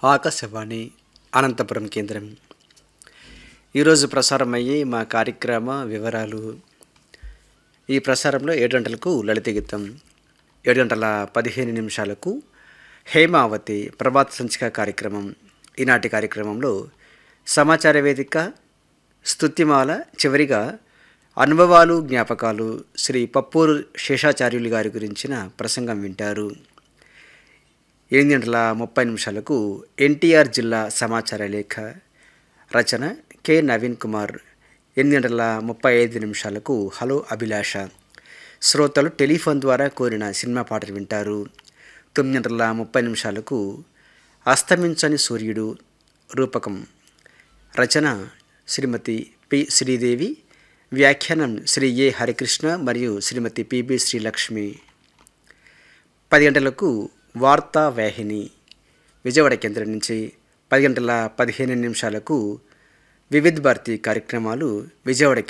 ఆకాశవాణి అనంతపురం కేంద్రం ఈరోజు ప్రసారమయ్యే మా కార్యక్రమ వివరాలు ఈ ప్రసారంలో ఏడు గంటలకు లలిత గీతం ఏడు గంటల పదిహేను నిమిషాలకు హేమావతి ప్రభాత సంచిక కార్యక్రమం ఈనాటి కార్యక్రమంలో సమాచార వేదిక స్తుతిమాల చివరిగా అనుభవాలు జ్ఞాపకాలు శ్రీ పప్పూరు శేషాచార్యులు గారి గురించిన ప్రసంగం వింటారు ఎనిమిది గంటల ముప్పై నిమిషాలకు ఎన్టీఆర్ జిల్లా సమాచార లేఖ రచన కె నవీన్ కుమార్ ఎనిమిది గంటల ముప్పై ఐదు నిమిషాలకు హలో అభిలాష శ్రోతలు టెలిఫోన్ ద్వారా కోరిన సినిమా పాటలు వింటారు తొమ్మిది గంటల ముప్పై నిమిషాలకు అస్తమించని సూర్యుడు రూపకం రచన శ్రీమతి పి శ్రీదేవి వ్యాఖ్యానం శ్రీ ఏ హరికృష్ణ మరియు శ్రీమతి పిబి శ్రీలక్ష్మి పది గంటలకు వార్తా వాహిని విజయవాడ కేంద్రం నుంచి పది గంటల పదిహేను నిమిషాలకు వివిధ్ భారతి కార్యక్రమాలు విజయవాడ